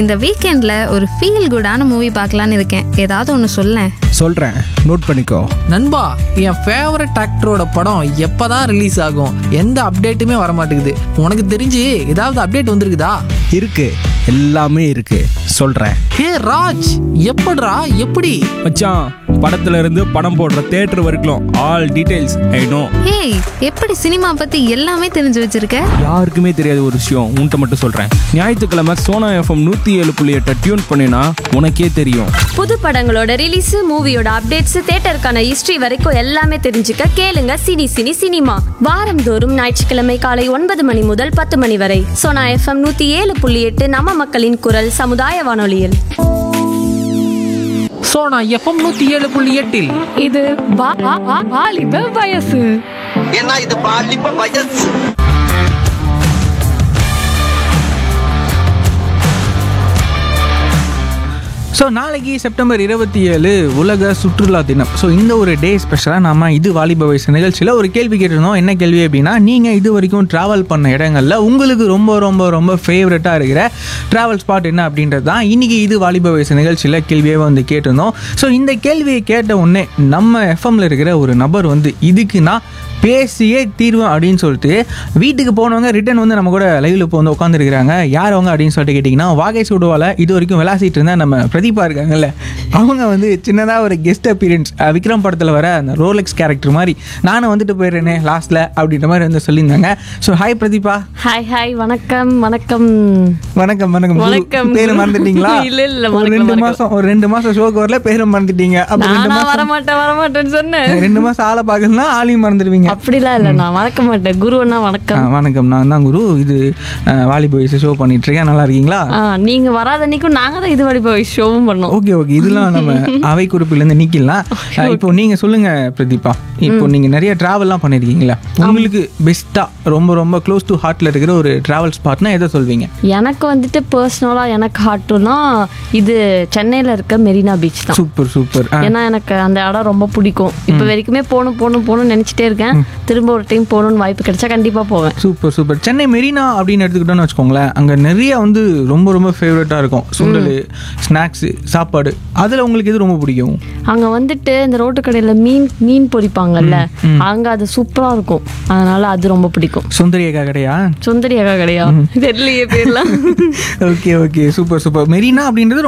இந்த வீக்கெண்டில் ஒரு ஃபீல் குடான மூவி பார்க்கலான்னு இருக்கேன் ஏதாவது ஒன்று சொல்லேன் சொல்கிறேன் நோட் பண்ணிக்கோ நண்பா என் ஃபேவரட் ஆக்டரோட படம் எப்பதான் ரிலீஸ் ஆகும் எந்த அப்டேட்டுமே வர மாட்டேங்குது உனக்கு தெரிஞ்சு ஏதாவது அப்டேட் வந்திருக்குதா இருக்கு எல்லாமே இருக்கு சொல்கிறேன் ஹே ராஜ் எப்படிடா எப்படி மச்சான் படத்துல இருந்து படம் போடுற தேட்டர் வரைக்கும் ஆல் டீடைல்ஸ் ஐ நோ ஏய் எப்படி சினிமா பற்றி எல்லாமே தெரிஞ்சு வச்சிருக்க யாருக்குமே தெரியாத ஒரு விஷயம் உன்கிட்ட மட்டும் சொல்கிறேன் ஞாயிற்றுக்கிழமை சோனா எஃப்எம் நூற்றி ஏழு புள்ளி எட்டை டியூன் பண்ணினா உனக்கே தெரியும் புது படங்களோட ரிலீஸ் மூவியோட அப்டேட்ஸ் தேட்டருக்கான ஹிஸ்டரி வரைக்கும் எல்லாமே தெரிஞ்சுக்க கேளுங்க சினி சினி சினிமா வாரந்தோறும் ஞாயிற்றுக்கிழமை காலை ஒன்பது மணி முதல் பத்து மணி வரை சோனா எஃப்எம் நூத்தி ஏழு புள்ளி எட்டு நம்ம மக்களின் குரல் சமுதாய வானொலியில் ஸோ நான் எஃப்எம் நூற்றி ஏழு புள்ளி எட்டில் இது வா- வா- வா- வாலிப வயசு ஏன்னா இது பாலிப்ப வயசு ஸோ நாளைக்கு செப்டம்பர் இருபத்தி ஏழு உலக சுற்றுலா தினம் ஸோ இந்த ஒரு டே ஸ்பெஷலாக நம்ம இது வாலிப வயசு நிகழ்ச்சியில் ஒரு கேள்வி கேட்டிருந்தோம் என்ன கேள்வி அப்படின்னா நீங்கள் இது வரைக்கும் ட்ராவல் பண்ண இடங்களில் உங்களுக்கு ரொம்ப ரொம்ப ரொம்ப ஃபேவரட்டாக இருக்கிற ட்ராவல் ஸ்பாட் என்ன அப்படின்றது தான் இன்றைக்கி இது வாலிப வயசு நிகழ்ச்சியில் கேள்வியாக வந்து கேட்டிருந்தோம் ஸோ இந்த கேள்வியை கேட்ட உடனே நம்ம எஃப்எம்ல இருக்கிற ஒரு நபர் வந்து இதுக்கு நான் பேசியே தீர்வேன் அப்படின்னு சொல்லிட்டு வீட்டுக்கு போனவங்க ரிட்டன் வந்து நம்ம கூட லைவ்ல இப்போ வந்து உட்காந்துருக்காங்க யார் அவங்க அப்படின்னு சொல்லிட்டு கேட்டிங்கன்னா வாகை சுடுவால இது வரைக்கும் விளாசிட்டு இருந்தா நம்ம பிரதீபா இருக்காங்கல்ல அவங்க வந்து சின்னதாக ஒரு கெஸ்ட் அப்பீரியன்ஸ் விக்ரம் படத்தில் வர அந்த ரோலெக்ஸ் கேரக்டர் மாதிரி நானும் வந்துட்டு போயிடுறேனே லாஸ்ட்டில் அப்படின்ற மாதிரி வந்து சொல்லியிருந்தாங்க so hi Prathiba hi hi வணக்கம் வணக்கம் வணக்கம் வணக்கம் குரு. வணக்கம். பேரு மறந்துட்டீங்களா இல்ல, இல்ல, ஒரு மறக்கல, ரெண்டு மறக்கல. மாசம் ஒரு ரெண்டு மாசம் ஷோக்கு வரல பேரும் மறந்துட்டீங்க அப்ப ரெண்டு நானா மாசம் வரமாட்டேன் வரமாட்டேன்னு சொன்னேன் ரெண்டு மாசம் ஆளை பார்க்கலாம் ஆளையும் மறந்துடுவீங்க அப்படிலாம் இல்ல நான் மறக்க மாட்டேன் குருவண்ணா ஆ, வணக்கம் வணக்கம் நான் தான் குரு இது வாலிப வயசு ஷோ பண்ணிட்டு இருக்கேன் நல்லா இருக்கீங்களா ஆ, நீங்க வராத அன்னைக்கும் நாங்க தான் இது வழி போய் ஷோவும் பண்ணோம் ஓகே ஓகே இதெல்லாம் நம்ம அவை குறிப்பிலேருந்து நீக்கிடலாம் ஆ, இப்போ நீங்க சொல்லுங்க பிரதீபா இப்போ நீங்க நிறைய டிராவல்லாம் பண்ணிருக்கீங்களா உங்களுக்கு பெஸ்ட்டா ரொம்ப ரொம்ப க்ளோஸ் டு ஹார்ட்ல இருக்கிற ஒரு டிராவல் ஸ்பாட்னா எதை சொல்வீங்க எனக்கு வந்துட்டு பர்சனலா எனக்கு ஹாட்டுனா இது சென்னையில இருக்க மெரினா பீச் தான் சூப்பர் சூப்பர் ஏன்னா எனக்கு அந்த இடம் ரொம்ப பிடிக்கும் இப்போ வரைக்குமே போகணும் போகணும் போகணும்னு நினைச்சிட்டே இருக்கேன் திரும்ப ஒரு டைம் போகணும்னு வாய்ப்பு கிடைச்சா கண்டிப்பா போவேன் சூப்பர் சூப்பர் சென்னை மெரினா அப்படின்னு எடுத்துக்கிட்டோம்னு வச்சுக்கோங்களேன் அங்கே நிறைய வந்து ரொம்ப ரொம்ப ஃபேவரட்டாக இருக்கும் சுண்டல் ஸ்நாக்ஸு சாப்பாடு அதில் உங்களுக்கு எது ரொம்ப பிடிக்கும் அங்க வந்துட்டு இந்த ரோட்டு கடையில மீன் மீன் பொரிப்பாங்கல்ல அங்க அது சூப்பரா இருக்கும் அதனால அது ரொம்ப பிடிக்கும் சுந்தரியக்கா கடையா சுந்தரி அக்கா கடையா தெரியலையே பேர்லாம் okay okay super super Marina அப்படின்றது